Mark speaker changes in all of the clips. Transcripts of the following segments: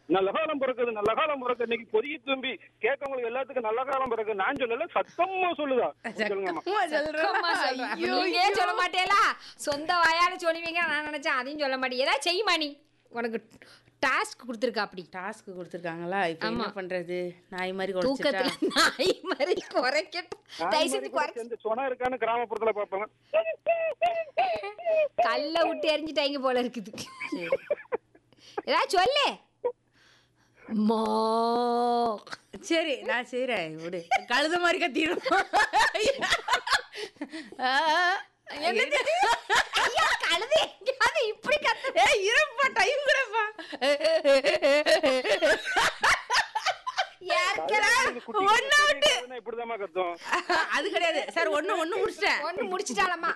Speaker 1: நல்ல காலம் பிறக்குது நல்ல காலம் பிறக்கு இன்னைக்கு பொதுகி தும்பி கேட்கவங்களுக்கு எல்லாத்துக்கும் நல்ல காலம் பிறகு நான் சொல்லல சத்தமா சொல்லுதா சொல்லுங்கம்மா
Speaker 2: சும்மா சொல்றேன்.
Speaker 3: அம்மா சொல்றேன்.
Speaker 2: ஐயோ,
Speaker 3: நீங்க ஏன் சொல்ல மாட்டேலா சொந்த வாயால சொல்லுவீங்க நான் நினைச்சேன் அதையும் சொல்ல மாட்டேன் ஏதாவது செய்யுமா நீ உனக்கு டாஸ்க் கொடுத்துருக்கா அப்படி
Speaker 2: டாஸ்க் கொடுத்துருக்காங்களா இப்போ என்ன
Speaker 3: ஆமா.
Speaker 2: பண்றது நாய் மாதிரி குறைச்சிட்டா
Speaker 3: தூக்கத்துல நாய் மாதிரி குறைக்கட்டும் தயவு செஞ்சு குறை
Speaker 1: சேர்ந்து சொனா இருக்கான்னு கிராமப்புறத்துல பாப்பாங்க
Speaker 3: கல்ல விட்டு எரிஞ்சிட்டாங்க போல இருக்குது ஏதாவது சொல்லு மா
Speaker 2: சரி நான் செய்றேன் விடு கழுத மாதிரி கத்திடும் ஆ, என்னது?
Speaker 3: ஐயா கழுது எங்கேயாவது இப்படி கத்து
Speaker 2: ஏய், இருப்பா டைம் கூடப்பா ஒண்ணு விட்டு
Speaker 1: இப்படிதாம்மா கத்தும்
Speaker 2: அது கிடையாது சார் ஒண்ணு ஒண்ணு முடிச்சிட்டேன்
Speaker 3: ஒண்ணு முடிச்சிட்டாலம்மா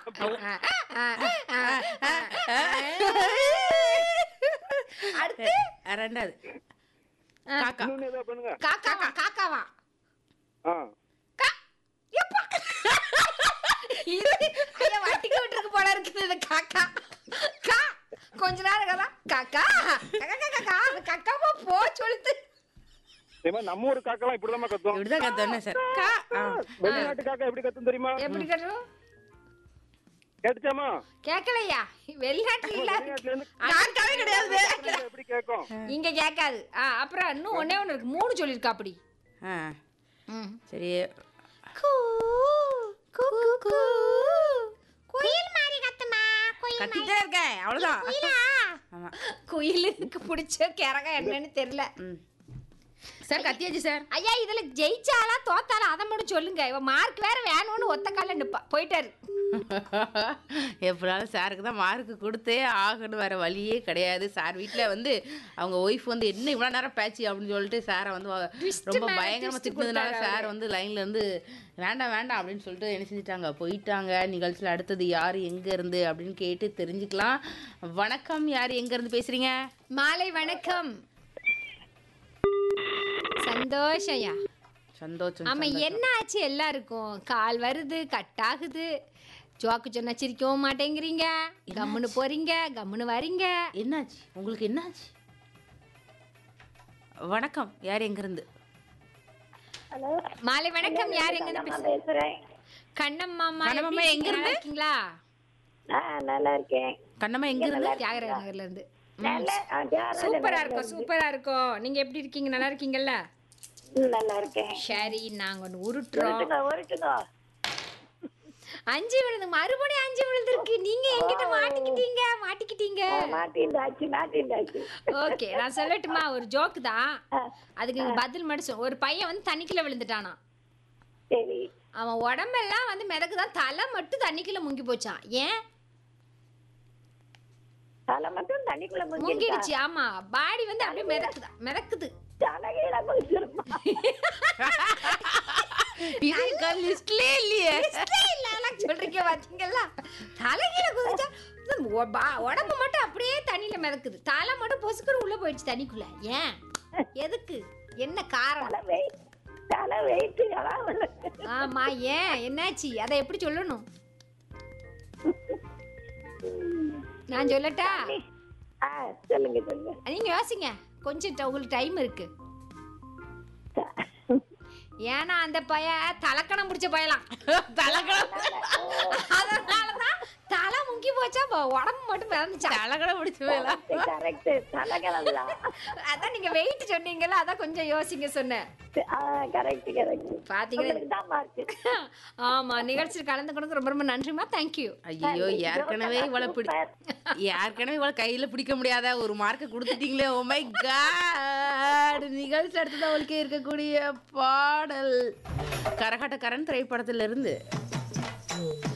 Speaker 3: அடுத்து
Speaker 2: அஹ், ரெண்டாவது காக்கா
Speaker 1: இன்னொன்னு ஏதாவது பண்ணுங்க
Speaker 3: காக்காவா காக்காவா
Speaker 1: ஆ
Speaker 3: கா எப்பா இது ஐயா வட்டிக்கு விட்டுருக்கு போல இருக்குது இந்த காக்கா கா கொஞ்ச நேரம் கதா காக்கா காக்கா காக்கா காக்காவா போ சொல்லுது
Speaker 1: இதே மாதிரி நம்ம ஊர் காக்கெல்லாம் இப்படிதாம்மா கத்தும்
Speaker 2: இப்படிதான் கத்தோன்னு சார் கா ஆ.
Speaker 1: வெளிநாட்டு காக்கா எப்படி கத்தும் தெரியுமா
Speaker 3: எப்படி கட்டும்
Speaker 1: கேட்டுச்சாமா
Speaker 3: கேட்கலையா வெளிநாட்டுல இல்ல
Speaker 1: வெளிநாட்டுல இருந்து
Speaker 2: காக்காவே கிடையாது
Speaker 1: எப்படி கேட்கும்
Speaker 3: இங்க கேட்காது ஆ அப்புறம் இன்னும் ஒண்ணே ஒண்ணு இருக்கு மூணு சொல்லிருக்கா அப்படி
Speaker 2: ஆ
Speaker 3: ம்
Speaker 2: சரி
Speaker 3: கூ கூ கூ குயில் மாதிரி கத்துமா குயில்
Speaker 2: கத்திட்டே இருக்கேன் அவ்வளவுதான் ஆமா
Speaker 3: குயிலுக்கு பிடிச்ச கிறக என்னன்னு தெரியல
Speaker 2: ம் சார் கத்தியாச்சு சார்
Speaker 3: ஐயா இதுல ஜெயிச்சாலா தோத்தாலா அதை மட்டும் சொல்லுங்க இவ மார்க் வேற வேணும்னு ஒத்த கால நிப்பா போயிட்டாரு
Speaker 2: எப்படினாலும் சாருக்கு தான் மார்க் கொடுத்தே ஆகணும் வேற வழியே கிடையாது சார் வீட்டில் வந்து அவங்க ஒய்ஃப் வந்து என்ன இவ்வளோ நேரம் பேச்சு அப்படின்னு சொல்லிட்டு சாரை வந்து வ-
Speaker 3: Twist
Speaker 2: ரொம்ப
Speaker 3: மேல
Speaker 2: பயங்கரமாக
Speaker 3: twist
Speaker 2: திட்டினதுனால
Speaker 3: கொடுத்தாரு
Speaker 2: சார் வந்து லைன்ல இருந்து வேண்டாம் வேண்டாம் அப்படின்னு சொல்லிட்டு என்ன செஞ்சிட்டாங்க போயிட்டாங்க நிகழ்ச்சியில் அடுத்தது யார் எங்க இருந்து அப்படின்னு கேட்டு தெரிஞ்சுக்கலாம் வணக்கம் யார் எங்க இருந்து பேசுறீங்க
Speaker 3: மாலை வணக்கம் சந்தோஷம்யா
Speaker 2: சந்தோஷம்
Speaker 3: ஆமா
Speaker 2: சந்தோஷம்.
Speaker 3: என்ன ஆச்சு எல்லாருக்கும் கால் வருது கட் ஆகுது ஜோக்கு சொன்னா சிரிக்கவும் மாட்டேங்கிறீங்க கம்முன்னு போறீங்க கம்முன்னு வரீங்க
Speaker 2: என்னாச்சு உங்களுக்கு என்னாச்சு வணக்கம் யார் எங்க இருந்து
Speaker 4: ஹலோ
Speaker 3: மாலை வணக்கம் யார் எங்க இருந்து பேசு
Speaker 4: பேசுறேன்
Speaker 3: கண்ணம்மாமா
Speaker 2: கண்ணம்மாமா
Speaker 3: எப்படி
Speaker 2: எங்க
Speaker 3: இருக்கீங்க?
Speaker 2: இருந்து?
Speaker 3: நல்லா இருக்கீங்களா
Speaker 4: நான் நல்லா இருக்கேன்
Speaker 2: கண்ணம்மா எங்க இருந்து
Speaker 3: தியாகராய நகர்ல இருந்து
Speaker 4: நல்லா ஆ, ஜாலியா
Speaker 3: சூப்பரா இருக்கும் சூப்பரா இருக்கும் நீங்க எப்படி இருக்கீங்க நல்லா இருக்கீங்கல்ல
Speaker 4: ம், நல்லா இருக்கேன்
Speaker 3: சரி நாங்க ஒன்று உருட்டுறோம்
Speaker 4: உருட்டுங்க உருட்டுங்க
Speaker 3: அஞ்சு விழுந்து மறுபடியும் அஞ்சு விழுந்திருக்கு நீங்க என்கிட்ட மாட்டிக்கிட்டீங்க மாட்டிக்கிட்டீங்க
Speaker 4: மாட்டிண்டாச்சு மாட்டிண்டாச்சு
Speaker 3: ஓகே நான் சொல்லட்டுமா ஒரு ஜோக்கு தான் அதுக்கு நீங்க பதில் மட்டும் சொல்லு. ஒரு பையன் வந்து தண்ணிக்குள்ள விழுந்துட்டானா
Speaker 4: சரி
Speaker 3: அவன் உடம்பெல்லாம் வந்து மிதக்குதான் தலை மட்டும் தண்ணிக்குள்ள முங்கி போச்சான் ஏன்
Speaker 4: தலை மட்டும் தண்ணிக்குள்ள முங்கிடுச்சு
Speaker 3: முங்கிடுச்சு ஆமா பாடி வந்து அப்படியே மிதக்குதா மிதக்குது
Speaker 4: தலைகீழ முங்கிருமா
Speaker 2: இது லிஸ்ட்லயே இல்லையே
Speaker 3: இல்லலாம் சொல்றீங்க பாத்தீங்களா தலைகீழ குதிச்சா இது ஒ- பா- உடம்பு மட்டும் அப்படியே தண்ணியில மிதக்குது தலை மட்டும் பொசுக்குன்னு உள்ள போயிடுச்சு தண்ணிக்குள்ள ஏன் எதுக்கு என்ன காரணம்
Speaker 4: தலை வெயிட் தலை வெயிட்
Speaker 3: ஆமா ஏன் என்னாச்சு அதை எப்படி சொல்லணும் நான் சொல்லட்டா
Speaker 4: ஆ சொல்லுங்க சொல்லுங்க
Speaker 3: நீங்க யோசிங்க கொஞ்சம் ட- உங்களுக்கு டைம் இருக்கு ஏன்னா அந்த பைய தலக்கணம் பிடிச்ச பயலாம்
Speaker 2: தலைக்கணம்
Speaker 3: அதனாலதான் தலை முங்கி போச்சா ப- உடம்பு மட்டும் பிறந்துச்சா
Speaker 2: தலைக்கணம் பிடிச்சு போயலாம்
Speaker 4: கரெக்ட் தலைகிழலாம்
Speaker 3: அதான் நீங்க வெயிட் சொன்னீங்கல்ல அதான் கொஞ்சம் யோசிங்க சொன்னேன்
Speaker 4: ஆ கரெக்ட் கரெக்ட்
Speaker 3: பாத்தீங்கன்னா
Speaker 4: உங்களுக்கு தான் மார்க்
Speaker 3: ஆமா நிகழ்ச்சியில் கலந்துக்கணுக்கு ரொம்ப ரொம்ப நன்றிமா தேங்க்யூ
Speaker 2: ஐயோ ஏற்கனவே இவளை பிடி ஏற்கனவே இவளை கையில பிடிக்க முடியாத ஒரு மார்க்கை கொடுத்துட்டீங்களே ஓ மை காட் நிகழ்ச்சி அடுத்தது அவளுக்கு இருக்கக்கூடிய பாடல் கரகாட்டக்காரன் திரைப்படத்துல இருந்து